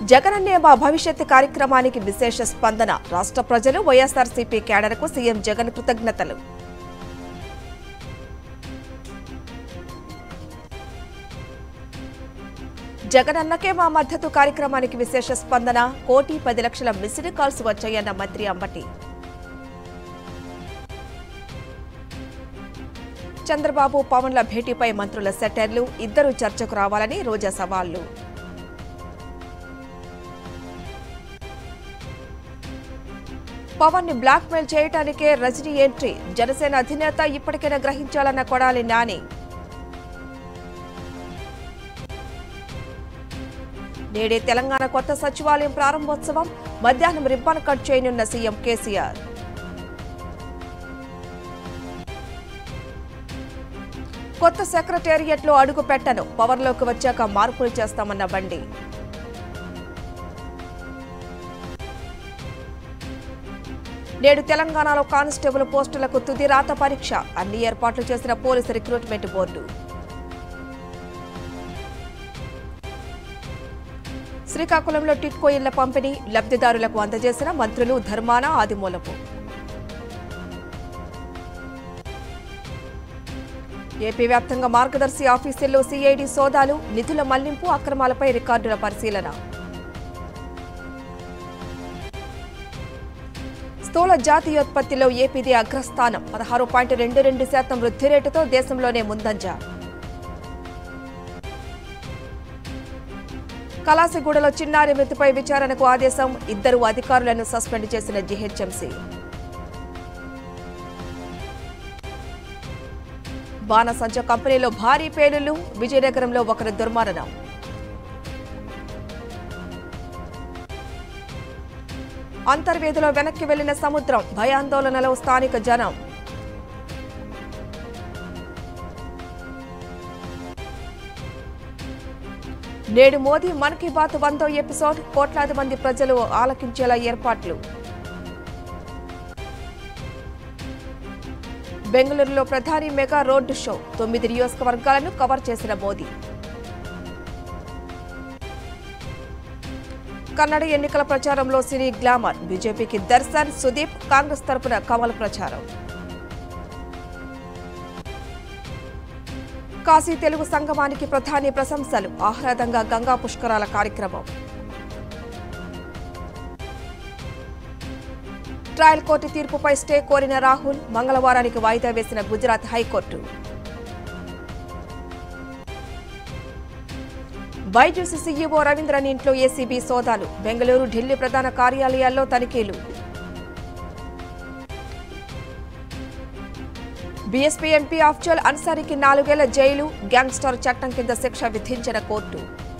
జగనన్నే మా భవిష్యత్ కార్యక్రమానికి విశేష స్పందన రాష్ట్ర ప్రజలు వైఎస్ఆర్సీపీ కేడర్కు సీఎం జగన్ కృతజ్ఞతలు జగనన్నకే మా మద్దతు కార్యక్రమానికి విశేష స్పందన కోటి పది లక్షల మిస్డ్ కాల్స్ వచ్చాయన్న మంత్రి అంబటి చంద్రబాబు పవన్ల భేటీపై మంత్రుల సెటర్లు ఇద్దరు చర్చకు రావాలని రోజా సవాళ్లు పవన్ ని బ్లాక్ మెయిల్ చేయటానికే రజనీ ఎంట్రీ జనసేన అధినేత ఇప్పటికైనా గ్రహించాలన్న కొడాలి నాని నేడే తెలంగాణ కొత్త సచివాలయం ప్రారంభోత్సవం మధ్యాహ్నం రిబ్బన్ కట్ చేయనున్న సీఎం కేసీఆర్ కొత్త సెక్రటేరియట్ లో అడుగు పెట్టను పవర్లోకి వచ్చాక మార్పులు చేస్తామన్న బండి నేడు తెలంగాణలో కానిస్టేబుల్ పోస్టులకు తుది రాత పరీక్ష అన్ని ఏర్పాట్లు చేసిన పోలీసు రిక్రూట్మెంట్ బోర్డు శ్రీకాకుళంలో టిట్కో ఇళ్ల పంపిణీ లబ్ధిదారులకు అందజేసిన మంత్రులు ధర్మాన ఆదిమూలపు ఏపీ వ్యాప్తంగా మార్గదర్శి ఆఫీసుల్లో సిఐడి సోదాలు నిధుల మళ్లింపు అక్రమాలపై రికార్డుల పరిశీలన స్థూల జాతీయోత్పత్తిలో ఏపీది అగ్రస్థానం పదహారు పాయింట్ రెండు రెండు శాతం వృద్ధి రేటుతో దేశంలోనే ముందంజ కలాసిగూడలో చిన్నారి మృతిపై విచారణకు ఆదేశం ఇద్దరు అధికారులను సస్పెండ్ చేసిన జీహెచ్ఎంసీ బాణసంచ కంపెనీలో భారీ పేలుళ్లు విజయనగరంలో ఒకరి దుర్మరణం అంతర్వేదిలో వెనక్కి వెళ్లిన సముద్రం భయాందోళనలో స్థానిక జనం నేడు మోదీ మన్ కీ బాత్ వందో ఎపిసోడ్ కోట్లాది మంది ప్రజలు ఆలకించేలా ఏర్పాట్లు బెంగళూరులో ప్రధాని మెగా రోడ్డు షో తొమ్మిది నియోజకవర్గాలను కవర్ చేసిన మోదీ కన్నడ ఎన్నికల ప్రచారంలో సినీ గ్లామర్ బీజేపీకి దర్శన్ సుదీప్ కాంగ్రెస్ తరపున కమల్ ప్రచారం కాశీ తెలుగు సంగమానికి ప్రధాని ప్రశంసలు ఆహ్లాదంగా గంగా పుష్కరాల కార్యక్రమం ట్రయల్ కోర్టు తీర్పుపై స్టే కోరిన రాహుల్ మంగళవారానికి వాయిదా వేసిన గుజరాత్ హైకోర్టు బైజూసి సీఈఓ రవీంద్రన్ ఇంట్లో ఏసీబీ సోదాలు బెంగళూరు ఢిల్లీ ప్రధాన కార్యాలయాల్లో తనిఖీలు బీఎస్పీ ఎంపీ అఫ్జల్ అన్సారీకి నాలుగేళ్ల జైలు గ్యాంగ్స్టర్ చట్టం కింద శిక్ష విధించిన court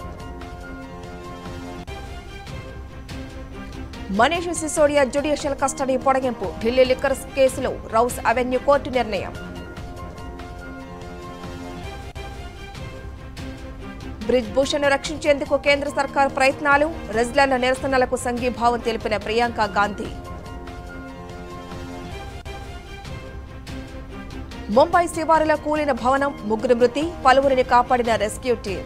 Manish Sisodia judicial custody పొడిగింపు ఢిల్లీ లిక్కర్ కేసులో రౌస్ అవెన్యూ కోర్టు నిర్ణయం బ్రిజ్ భూషణ్ రక్షించేందుకు కేంద్ర సర్కార్ ప్రయత్నాలు రెజ్లర్ల నిరసనలకు సంఘీభావం తెలిపిన ప్రియాంక గాంధీ ముంబై శివారులో కూలిన భవనం ముగ్గురు మృతి పలువురిని కాపాడిన రెస్క్యూ టీం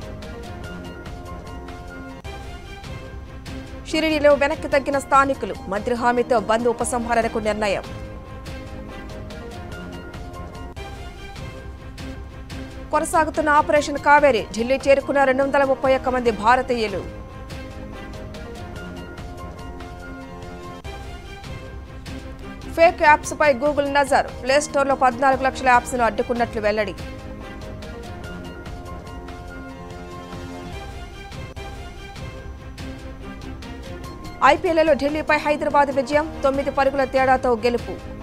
షిరిడిలో వెనక్కి తగ్గిన స్థానికులు మంత్రి హామీతో బంద్ ఉపసంహరణకు నిర్ణయం కొనసాగుతున్న ఆపరేషన్ కావేరి ఢిల్లీ చేరుకున్న రెండు వందల ముప్పై ఒక్క మంది భారతీయులు ఫేక్ యాప్స్ పై గూగుల్ నజర్ ప్లే స్టోర్లో పద్నాలుగు లక్షల యాప్స్ ను అడ్డుకున్నట్లు వెల్లడి ఐపీఎల్లో ఢిల్లీపై హైదరాబాద్ విజయం తొమ్మిది పరుగుల తేడాతో గెలుపు